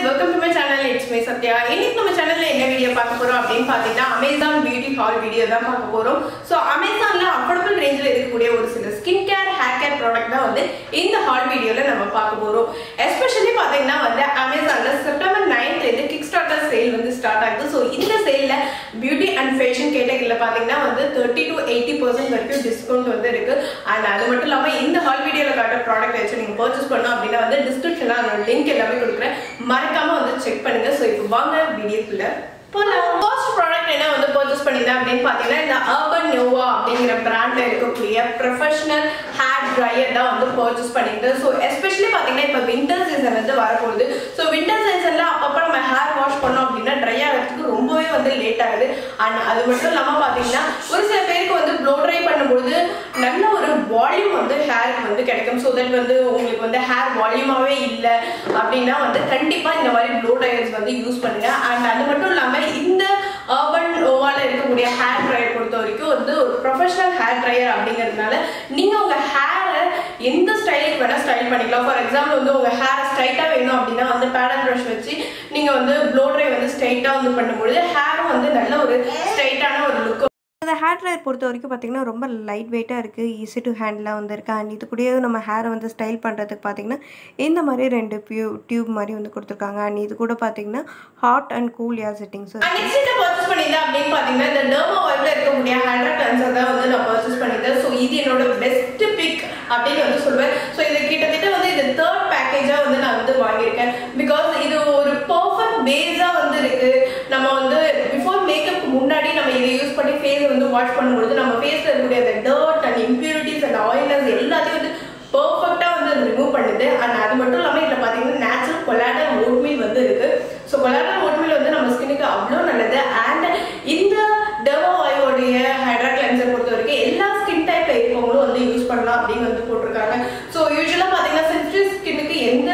welcome to my channel it's my Sathya இன்னைக்கு நம்ம சேனல்ல என்ன வீடியோ பார்க்க போறோம் அப்படின்னு பார்த்தீங்கன்னா அமேசான் பியூட்டி ஹால் வீடியோ தான் பார்க்க போறோம் ஸோ அமேசான்ல அஃபோர்டபுள் ரேஞ்சில் இருக்கக்கூடிய ஒரு சில skin care hair care product தான் வந்து இந்த ஹால் வீடியோல நம்ம பார்க்க போறோம் எஸ்பெஷலி பார்த்தீங்கன்னா வந்து அமேசான்ல செப்டம்பர் நைன்த்ல இருந்து கிக் ஸ்டார்டர் சேல் வந்து ஸ்டார்ட் ஆகுது ஸோ இந்த சேல்ல பியூட்டி அண்ட் ஃபேஷன் கேட்டகரியில பார்த்தீங்கன்னா வந்து தேர்ட்டி டு எயிட்டி பர்சன்ட் வரைக்கும் டிஸ்கவுண்ட் வந்து இருக்கு அண்ட் அது மட்டும் இல்லாமல் இந்த ஹால் வீடியோல காட்டுற ப்ராடக்ட் வச்சு நீங்க பர்ச்சேஸ் பண்ணோம் அப்படின்னா வந்து டிஸ்கிரிப்ஷன்ல அதோட லிங்க் எல்லாமே கொடுக்குறேன் மறக்காம வந்து செக் பண்ணுங்க ஸோ இப்போ வாங்க வீடியோக்குள்ள போலாம் ஃபர்ஸ்ட் ப்ராடக்ட் என்ன வந்து பர்ச்சேஸ் பண்ணியிருந்தேன் அப்படின்னு பார்த்தீங்கன்னா இந்த அர்பன் நோவா அப்படிங்கிற பிராண்ட்ல இருக்கக்கூடிய ப்ரொஃபஷனல் ஹேர் ட்ரையர் தான் வந்து பர்ச்சேஸ் பண்ணியிருந்தேன் ஸோ எஸ்பெஷலி பார்த்தீங்கன்னா இப்போ வின்டர் சீசன் வந்து வரப்போகுது ஸோ வின்டர் சீசன்ல அப்பப்போ நம்ம ஹேர் வாஷ் பண்ணோம் அப்படின்னா ட்ரை ஆகிறதுக்கு ரொம்பவே வந்து லேட் ஆகுது அண்ட் அது மட்டும் இல்லாமல் பார்த்தீங்கன்னா ஒரு சில பேருக்கு வந்து ப்ளோ ட்ரை பண்ணும்போது நல்ல ஒரு வால்யூம் வந்து ஹேருக்கு வந்து கிடைக்கும் ஸோ தட் வந்து உங்களுக்கு வந்து ஹேர் வால்யூமாவே இல்லை அப்படின்னா வந்து கண்டிப்பா இந்த மாதிரி ப்ளோ ட்ரையர்ஸ் வந்து யூஸ் பண்ணுங்க அண்ட் அது மட்டும் இல்லாம இந்த அர்பன் ஓவால இருக்கக்கூடிய ஹேர் ட்ரையர் பொறுத்த வரைக்கும் வந்து ஒரு ப்ரொஃபஷனல் ஹேர் ட்ரையர் அப்படிங்கிறதுனால நீங்க உங்க ஹேரை எந்த ஸ்டைலுக்கு வேணா ஸ்டைல் பண்ணிக்கலாம் ஃபார் எக்ஸாம்பிள் வந்து உங்க ஹேர் ஸ்ட்ரைட்டா வேணும் அப்படின்னா வந்து பேடல் ப்ரஷ் வச்சு நீங்க வந்து ப்ளோ ட்ரை வந்து ஸ்ட்ரைட்டா வந்து பண்ணும்பொழுது ஹேரும் வந்து நல்ல ஒரு ஸ்ட்ரைட்டான ஒரு லுக் இந்த ஹேர் ட்ரையர் பொறுத்த வரைக்கும் பார்த்திங்கன்னா ரொம்ப லைட் வெயிட்டாக இருக்குது ஈஸி டு ஹேண்டில் வந்து இருக்குது அண்ட் இது கூடயே நம்ம ஹேரை வந்து ஸ்டைல் பண்ணுறதுக்கு பார்த்திங்கன்னா இந்த மாதிரி ரெண்டு பியூ டியூப் மாதிரி வந்து கொடுத்துருக்காங்க அண்ட் இது கூட பார்த்திங்கன்னா hot and cool air settings next என்ன பர்ச்சேஸ் பண்ணியிருந்தேன் அப்படின்னு பார்த்தீங்கன்னா இந்த டெர்மா ஆயில்ல இருக்கக்கூடிய ஹண்ட்ரட் கிளன்சர் தான் வந்து நான் பர்ச்சேஸ் பண்ணியிருந்தேன் ஸோ இது என்னோட பெஸ்ட் பிக் அப்படின்னு வந்து சொல்லுவேன் ஸோ இது கிட்டத்தட்ட வந்து இது தேர்ட் பேக்கேஜாக வந்து நான் வந்து வாங்கியிருக்கேன் பிகாஸ் இது ஒரு பர்ஃபெக்ட் பேஸாக வந்து இருக்கு நம்ம வந்து பிஃபோர் மேக்கப் முன்னாடி நம்ம இதை யூஸ் பண்ணி ஃபேஸ் வந்து வாஷ் பண்ணும்பொழுது நம்ம ஃபேஸில் இருக்கக்கூடிய அந்த dirt and impurities and oiliness எல்லாத்தையும் வந்து பர்ஃபெக்டாக வந்து ரிமூவ் பண்ணுது அண்ட் அது மட்டும் இல்லாமல் இதில் பார்த்தீங்கன்னா நேச்சுரல் கொலாட்டல் ஓட்மீல் வந்து இருக்கு ஸோ கொலாட்டல் ஓட்மீல் வந்து நம்ம ஸ்கின்னுக்கு அவ்வளோ நல்லது அண்ட் இந்த டெவோ ஆயோடைய ஹைட்ரா கிளென்சர் பொறுத்த வரைக்கும் எல்லா ஸ்கின் டைப்ல இருக்கவங்களும் வந்து யூஸ் பண்ணலாம் அப்படின்னு வந்து போட்டிருக்காங்க ஸோ யூஸ்வலாக பார்த்தீங்கன்னா சென்சிட்டிவ் ஸ்கின்னுக்கு எந்த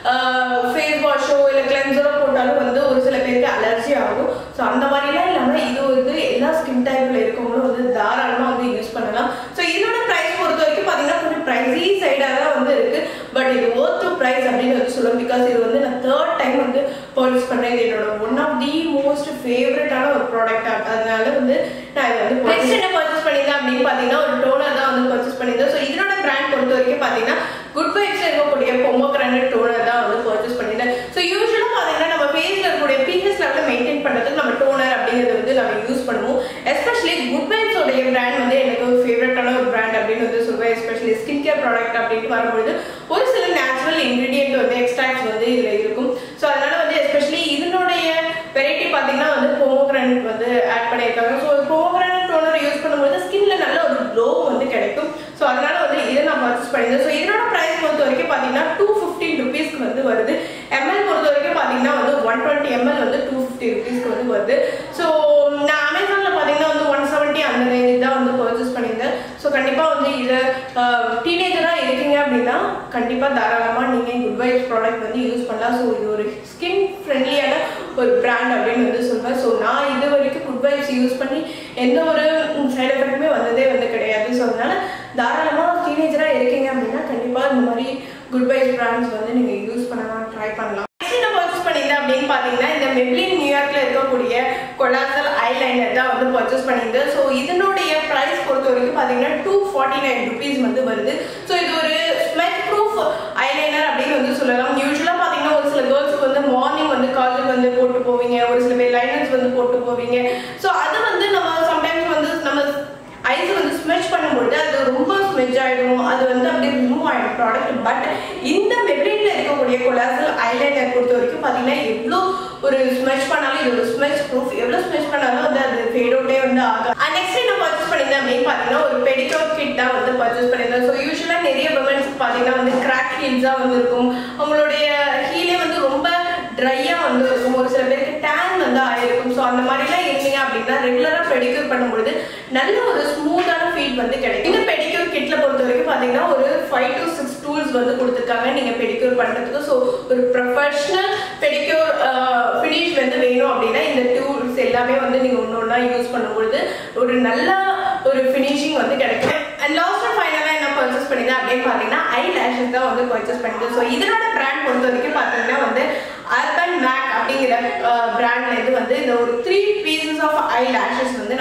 ஃபேஸ் வாஷோ இல்லை கிளென்சரோ போட்டாலும் வந்து ஒரு சில பேருக்கு அலர்ஜி ஆகும் ஸோ அந்த மாதிரிலாம் இல்லாமல் இது வந்து எல்லா ஸ்கின் டைப்ல இருக்கவங்களும் வந்து தாராளமாக வந்து யூஸ் பண்ணலாம் ஸோ இதோட ப்ரைஸ் பொறுத்த வரைக்கும் பார்த்தீங்கன்னா கொஞ்சம் ப்ரைஸி சைடாக தான் வந்து இருக்கு பட் இது ஓர்த் டு ப்ரைஸ் அப்படின்னு வந்து சொல்லுவேன் பிகாஸ் இது வந்து நான் தேர்ட் டைம் வந்து பர்ச்சேஸ் பண்ணேன் இது என்னோட ஒன் ஆஃப் தி மோஸ்ட் ஃபேவரட்டான ஒரு ப்ராடக்ட் அதனால வந்து நான் இதை வந்து நெக்ஸ்ட் என்ன பர்ச்சேஸ் பண்ணியிருந்தேன் அப்படின்னு பார்த்தீங்கன்னா ஒரு டோனர் தான் வந்து பர்ச்சேஸ் பண்ணியிருந்தேன் ஸோ இதனோட பிராண்ட் பொறுத்த வரைக்கும் பார்த்தீங்கன்னா குட் வைப்ஸ் இருக்கக்கூடிய பொம்மோகிரானட் டோனர் தான் வந்து பர்ச்சேஸ் பண்ணியிருந்தேன் ஸோ யூஸ்வலாக பார்த்தீங்கன்னா நம்ம ஃபேஸில் இருக்கக்கூடிய பிஹெச் லெவலில் மெயின்டைன் பண்ணுறதுக்கு நம்ம டோனர் அப்படிங்கிறது வந்து நம்ம யூஸ் பண்ணுவோம் எஸ்பெஷலி குட் வைப்ஸோடைய பிராண்ட் வந்து எனக்கு ஒரு ஃபேவரட்டான ஒரு பிராண்ட் அப்படின்னு வந்து சொல்லுவேன் எஸ்பெஷலி ஸ்கின் கேர் ப்ராடக்ட் அப்படின்ட்டு வரும்பொழுது ஒரு சில நேச்சுரல் இன்க்ரீடியன்ட் வந்து எக்ஸ்ட்ராக்ட்ஸ் வந்து இதில் இருக்கும் ஸோ அதனால வந்து எஸ்பெஷலி இதனுடைய வெரைட்டி பார்த்தீங்கன்னா வந்து பொமோகிரானட் வந்து ஆட் பண்ணியிருக்காங்க ஸோ பொமோகிரானட் டோனர் யூஸ் பண்ணும்போது ஸ்கின்ல நல்ல ஒரு க்ளோ வந்து கிடைக்கும் ஸோ அதனால வந்து இதை நான் பர்ச்சேஸ் பண்ணியிருந்தேன் ஸோ இதனோட ப்ரைஸ் பொறுத்த வரைக்கும் பார்த்தீங்கன்னா டூ ஃபிஃப்டீன் ருபீஸ்க்கு வந்து வருது எம்எல் பொறுத்த வரைக்கும் பார்த்தீங்கன்னா வந்து ஒன் டுவெண்ட்டி எம்எல் வந்து டூ ஃபிஃப்டி ருபீஸ்க்கு வந்து வருது ஸோ நான் அமேசானில் பார்த்தீங்கன்னா வந்து ஒன் செவன்ட்டி அந்த ரேஞ்ச் தான் வந்து பர்ச்சேஸ் பண்ணியிருந்தேன் ஸோ கண்டிப்பாக வந்து இதை டீனேஜராக இருக்கீங்க அப்படின்னா கண்டிப்பாக தாராளமாக நீங்கள் குட் வைப்ஸ் ப்ராடக்ட் வந்து யூஸ் பண்ணலாம் ஸோ இது ஒரு ஸ்கின் ஃப்ரெண்ட்லியான ஒரு பிராண்ட் அப்படின்னு வந்து சொல்வேன் ஸோ நான் இது வரைக்கும் குட் வைப்ஸ் யூஸ் பண்ணி எந்த ஒரு சைடு எஃபெக்ட்டுமே வந்ததே வந்து கிடையாது ஸோ அதனால தாராளமாக டீனேஜராக இருக்கீங்க அப்படின்னா கண்டிப்பாக இந்த மாதிரி குட் வைப்ஸ் பிராண்ட்ஸ் வந்து நீங்கள் யூஸ் பண்ணலாம் ட்ரை பண்ணலாம் நெக்ஸ்ட் என்ன பர்ச்சேஸ் பண்ணியிருந்தேன் அப்படின்னு பார்த்தீங்கன்னா இந்த மெப்ளின் நியூயார்க்ல இருக்கக்கூடிய கொலாசல் ஐலைனர் தான் வந்து பர்ச்சேஸ் பண்ணியிருந்தேன் ஸோ இதனுடைய ப்ரைஸ் பொறுத்த வரைக்கும் பார்த்தீங்கன்னா டூ ஃபார்ட்டி நைன் ருபீஸ் வந்து வருது ஸோ இது ஒரு ஸ்மெட் ப்ரூஃப் ஐலைனர் அப்படின்னு வந்து சொல்லலாம் யூஸ்வலாக பார்த்தீங்கன்னா ஒரு சில கேர்ள்ஸுக்கு வந்து மார்னிங் வந்து காலேஜ் வந்து போட்டு போவீங்க ஒரு சில பேர் லைனர்ஸ் வந்து போட்டு போவீங்க ஸோ அது வந்து நம்ம சம்டைம்ஸ் வந்து நம்ம ஐஸ் வந்து ஸ்மெச் பண்ணும்பொழுது அது ரொம்ப ஸ்மெச் ஆகிடும் அது வந்து அப்படியே ரிமூவ் ஆகிடும் ப்ராடக்ட் பட் இந்த மெப்ளின்ல இருக்கக்கூடிய கொலாசல் ஐலைனர் பொறுத்த வரைக்கும் பார்த்தீங்கன்னா எவ்வளோ ஒரு ஸ்மெச் பண்ணாலும் இது ஒரு ஸ்மெச் ப்ரூஃப் எவ்வளோ ஸ்மெச் பண்ணாலும் வந்து அது ஃபேட் அவுட்டே வந்து ஆகும் நெக்ஸ்ட் என்ன பர்ச்சேஸ் பண்ணியிருந்தேன் அப்படின்னு பார்த்தீங்கன்னா ஒரு பெடிக்யூர் கிட் தான் வந்து பர்ச்சேஸ் பண்ணியிருந்தேன் ஸோ யூஸ்வலாக நிறைய விமன்ஸ்க்கு பார்த்தீங்கன்னா வந்து கிராக் ஹீல்ஸாக வந்து இருக்கும் அவங்களுடைய ஹீலே வந்து ரொம்ப ட்ரையாக வந்து இருக்கும் ஒரு சில பேருக்கு டேன் வந்து ஆயிருக்கும் ஸோ அந்த மாதிரிலாம் இருந்தீங்க அப்படின்னா ரெகுலராக பெடிக்யூர் பண்ணும்பொழுது நல்ல ஒரு ஸ்மூத்தான ஃபீல் வந்து கிடைக்கும் இந்த பெடிக்யூர் கிட்ல பொறுத்த வரைக்கும் பார்த்தீங்கன்னா ஒரு ஃபைவ் டு சிக்ஸ் டூல்ஸ் வந்து கொடுத்துருக்காங்க நீங்கள் பெடிக்யூர் பண்ணுறதுக்கு ஸோ ஒரு ப்ரொஃபஷனல் பெடிக்யூர் ஃபினிஷ் வந்து வேணும் அப்படின்னா இந்த டூல்ஸ் எல்லாமே வந்து நீங்கள் ஒன்று ஒன்றா யூஸ் பண்ணும்பொழுது ஒரு நல்ல ஒரு ஃபினிஷிங் வந்து கிடைக்கும் அண்ட் லாஸ்ட் ஃபைனலாக என்ன பர்ச்சேஸ் பண்ணியிருந்தேன் அப்படின்னு பார்த்தீங்கன்னா ஐ லேஷஸ் தான் வந்து பர்ச்சேஸ் பண்ணியிருந்தேன் ஸோ இதனோட பிராண்ட் பொறுத்த வரைக்கும் பார்த்தீங்கன்னா வந்து அர்பன்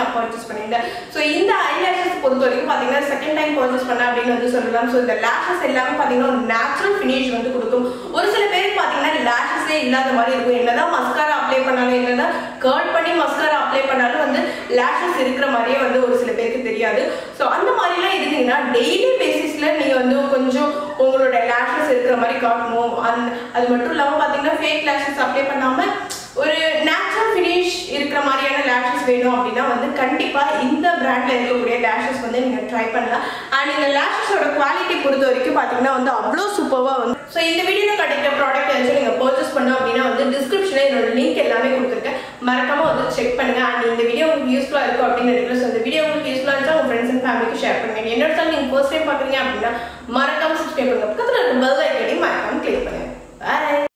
நான் பர்ச்சேஸ் பண்ணிட்டேன் ஸோ இந்த ஐலாஷஸ் பொறுத்த வரைக்கும் பார்த்தீங்கன்னா செகண்ட் டைம் பர்ச்சேஸ் பண்ண அப்படின்னு வந்து சொல்லலாம் ஸோ இந்த லேஷஸ் எல்லாமே பார்த்தீங்கன்னா ஒரு நேச்சுரல் ஃபினிஷ் வந்து கொடுக்கும் ஒரு சில பேருக்கு பார்த்தீங்கன்னா லேஷஸே இல்லாத மாதிரி இருக்கும் என்னதான் மஸ்காரா அப்ளை பண்ணாலும் என்னதான் கர்ட் பண்ணி மஸ்காரா அப்ளை பண்ணாலும் வந்து லேஷஸ் இருக்கிற மாதிரியே வந்து ஒரு சில பேருக்கு தெரியாது ஸோ அந்த மாதிரிலாம் இருந்தீங்கன்னா டெய்லி பேசிஸ்ல நீங்க வந்து கொஞ்சம் உங்களோட லேஷஸ் இருக்கிற மாதிரி காட்டணும் அந் அது மட்டும் இல்லாமல் பார்த்தீங்கன்னா ஃபேக் லேஷஸ் அப்ளை பண்ணாம ஒரு நேச்சுரல் ஃபினிஷ் இருக்கிற மாதிரியான லேஷஸ் வேணும் அப்படின்னா வந்து கண்டிப்பா இந்த பிராண்ட்ல இருக்கக்கூடிய லேஷஸ் வந்து நீங்க ட்ரை பண்ணலாம் அண்ட் இந்த லேஷஸோட குவாலிட்டி பொறுத்த வரைக்கும் பாத்தீங்கன்னா வந்து அவ்வளோ சூப்பர்வா வந்து ஸோ இந்த வீடியோல கிடைக்கிற ப்ராடக்ட் வந்து நீங்க பர்ச்சேஸ் பண்ணோம் அப்படின்னா வந்து டிஸ்கிரிப்ஷன்ல என்னோட லிங்க் எல்லாமே கொடுத்துருக்கேன் மறக்காம வந்து செக் பண்ணுங்க அண்ட் இந்த வீடியோ உங்களுக்கு யூஸ்ஃபுல்லா இருக்கும் அப்படின்னு நினைக்கிறேன் ஸோ இந்த வீடியோ உங்களுக்கு யூஸ்ஃபுல்லா இருந்தா உங்க ஃப்ரெண்ட்ஸ் அண்ட் ஃபேமிலிக்கு ஷேர் பண்ணுங்க என்னோட சேனல் நீங்க ஃபர்ஸ்ட் டைம் பாக்குறீங்க அப்படின்னா மறக்காம சப்ஸ்கிரைப் பண்ணுங்க பக்கத்துல இருக்க பெல் ஐக்கனையும் மறக்காம கிளிக் பண்ணுங்க பாய்